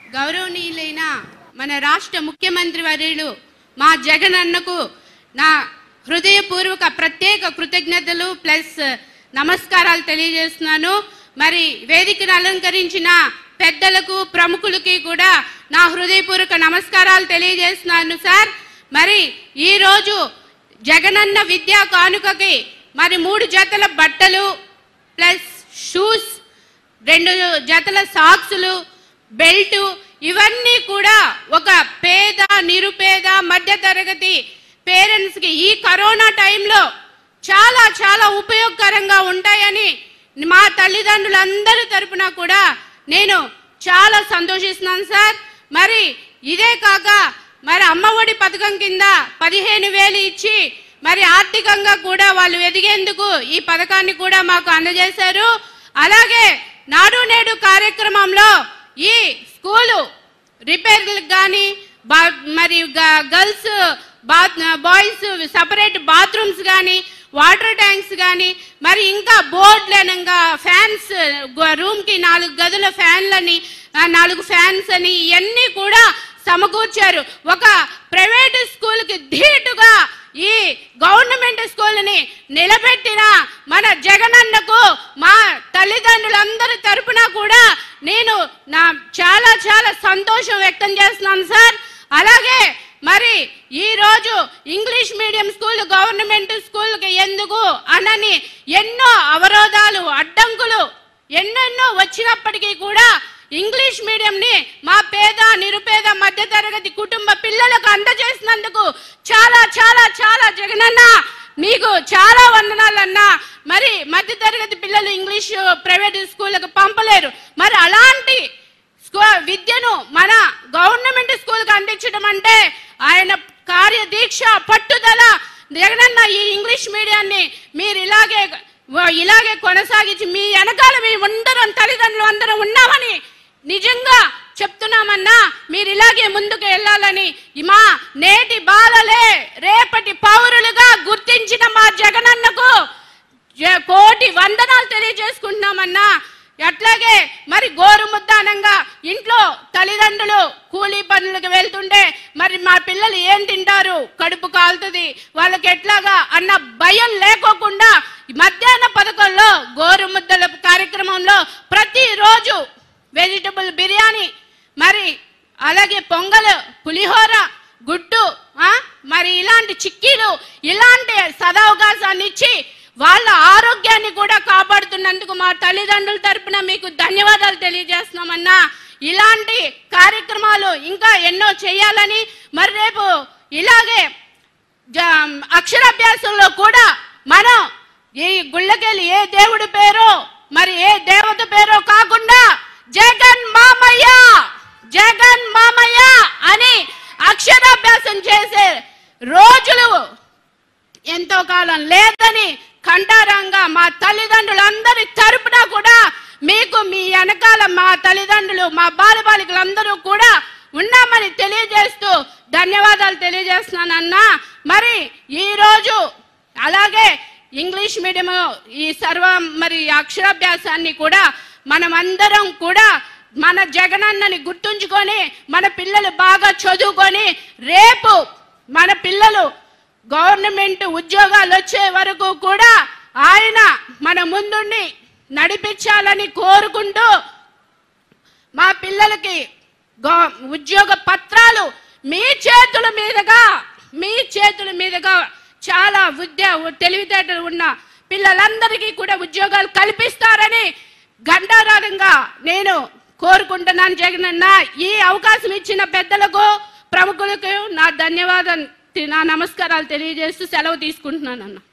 గౌరవనీయులైన మన రాష్ట్ర ముఖ్యమంత్రి వర్యులు మా జగన్ అన్నకు నా హృదయపూర్వక ప్రత్యేక కృతజ్ఞతలు ప్లస్ నమస్కారాలు తెలియజేస్తున్నాను మరి వేదికను అలంకరించిన పెద్దలకు ప్రముఖులకి కూడా నా హృదయపూర్వక నమస్కారాలు తెలియజేస్తున్నాను సార్ మరి ఈరోజు జగనన్న విద్యా కానుకకి మరి మూడు జతల బట్టలు ప్లస్ షూస్ రెండు జతల సాక్సులు బెల్ట్ ఇవన్నీ కూడా ఒక పేద నిరుపేద మధ్య తరగతి పేరెంట్స్ కి ఈ కరోనా టైంలో చాలా చాలా ఉపయోగకరంగా ఉంటాయని మా తల్లిదండ్రులందరి తరపున కూడా నేను చాలా సంతోషిస్తున్నాను సార్ మరి ఇదే కాక మరి అమ్మఒడి పథకం కింద పదిహేను వేలు ఇచ్చి మరి ఆర్థికంగా కూడా వాళ్ళు ఎదిగేందుకు ఈ పథకాన్ని కూడా మాకు అందజేశారు అలాగే నాడు నేడు కార్యక్రమంలో ఈ స్కూలు రిపేర్లకు కానీ బా మరి గ- girls bath boys separate bathrooms కానీ వాటర్ ట్యాంక్స్ కానీ మరి ఇంకా బోర్డులనంగా ఫ్యాన్స్ రూమ్ కి నాలుగు గదుల ఫ్యాన్లని ఆ, నాలుగు ఫ్యాన్స్ అని ఇవన్నీ కూడా సమకూర్చారు ఒక ప్రైవేట్ స్కూల్ కి ధీటుగా ఈ గవర్నమెంట్ స్కూల్ని నిలబెట్టిన మన జగనన్నకు మా తల్లిదండ్రులందరి తరపున కూడా నేను నా చాలా చాలా సంతోషం వ్యక్తం చేస్తున్నాను సార్ అలాగే మరి ఈ రోజు ఇంగ్లీష్ మీడియం స్కూల్ గవర్నమెంట్ స్కూల్కి ఎందుకు అనని ఎన్నో అవరోధాలు అడ్డంకులు ఎన్నెన్నో వచ్చినప్పటికీ కూడా ఇంగ్లీష్ మీడియంని మా పేద నిరుపేద మధ్యతరగతి కుటుంబ పిల్లలకు అందజేసినందుకు చాలా చాలా చాలా జగనన్న మీకు చాలా వందనాలన్నా మరి మధ్యతరగతి పిల్లలు ఇంగ్లీష్ ప్రైవేట్ స్కూళ్ళకు పంపలేరు మరి అలాంటి స్కూ విద్యను మన గవర్నమెంట్ స్కూల్కి అందించడం అంటే ఆయన కార్యదీక్ష పట్టుదల జగనన్న ఈ ఇంగ్లీష్ మీడియాన్ని మీరు ఇలాగే వ- ఇలాగే కొనసాగించి మీ వెనకాల మీ అందరం తల్లిదండ్రులు అందరం ఉన్నామని నిజంగా చెప్తున్నామన్నా మీరు ఇలాగే ముందుకు వెళ్ళాలని ఈ మా నేటి బాలలే రేపటి పౌరులుగా గుర్తించిన మా జగనన్నకు జ- కోటి వందనాలు తెలియజేసుకుంటున్నామన్నా అట్లాగే మరి గోరుముద్దానంగా ఇంట్లో తల్లిదండ్రులు కూలీ పనులకు వెళ్తుంటే మరి మా పిల్లలు ఏం తింటారు కడుపు కాలుతుంది వాళ్ళకి ఎట్లాగా అన్న భయం లేకోకుండా ఈ మధ్యాహ్న పథకంలో గోరుముద్దల కార్యక్రమంలో ప్రతిరోజు వెజిటబుల్ బిర్యానీ మరి అలాగే పొంగల్ పులిహోర గుడ్డు ఆ మరి ఇలాంటి చిక్కీలు ఇలాంటి సదవకాశాన్ని ఇచ్చి వాళ్ళ ఆరోగ్యాన్ని కూడా కాపాడుతున్నందుకు మా తల్లిదండ్రుల తరపున మీకు ధన్యవాదాలు తెలియజేస్తున్నామన్నా ఇలాంటి కార్యక్రమాలు ఇంకా ఎన్నో చేయాలని మరి రేపు ఇలాగే జ- అక్షరాభ్యాసంలో కూడా మనం ఈ గుళ్ళకెళ్ళి ఏ దేవుడి పేరో మరి ఏ దేవత పేరో కాకుండా జగన్ మామయ్య జగన్ మామయ్య అని అక్షరాభ్యాసం చేసే రోజులు ఎంతో కాలం లేదని కంటారంగా మా తల్లిదండ్రులందరి తరపున కూడా మీకు మీ వెనకాల మా తల్లిదండ్రులు మా బాలబాలికలందరూ కూడా ఉన్నామని తెలియజేస్తూ ధన్యవాదాలు తెలియజేస్తున్నానన్నా మరి ఈ రోజు అలాగే ఇంగ్లీష్ మీడియం ఈ సర్వ మరి అక్షరాభ్యాసాన్ని కూడా మనమందరం కూడా మన జగనన్నని గుర్తుంచుకొని మన పిల్లలు బాగా చదువుకొని రేపు మన పిల్లలు గవర్నమెంట్ ఉద్యోగాలు వచ్చే వరకు కూడా ఆయన మన ముందుండి నడిపించాలని కోరుకుంటూ మా పిల్లలకి గో- ఉద్యోగ పత్రాలు మీ చేతుల మీదుగా మీ చేతుల మీదుగా చాలా విద్య తెలివితేటలు ఉన్న పిల్లలందరికీ కూడా ఉద్యోగాలు కల్పిస్తారని గండారాధంగా నేను కోరుకుంటున్నాను జగనన్న ఈ అవకాశం ఇచ్చిన పెద్దలకు ప్రముఖులకు నా ధన్యవాదాలు నా నమస్కారాలు తెలియజేస్తూ సెలవు తీసుకుంటున్నాను అన్న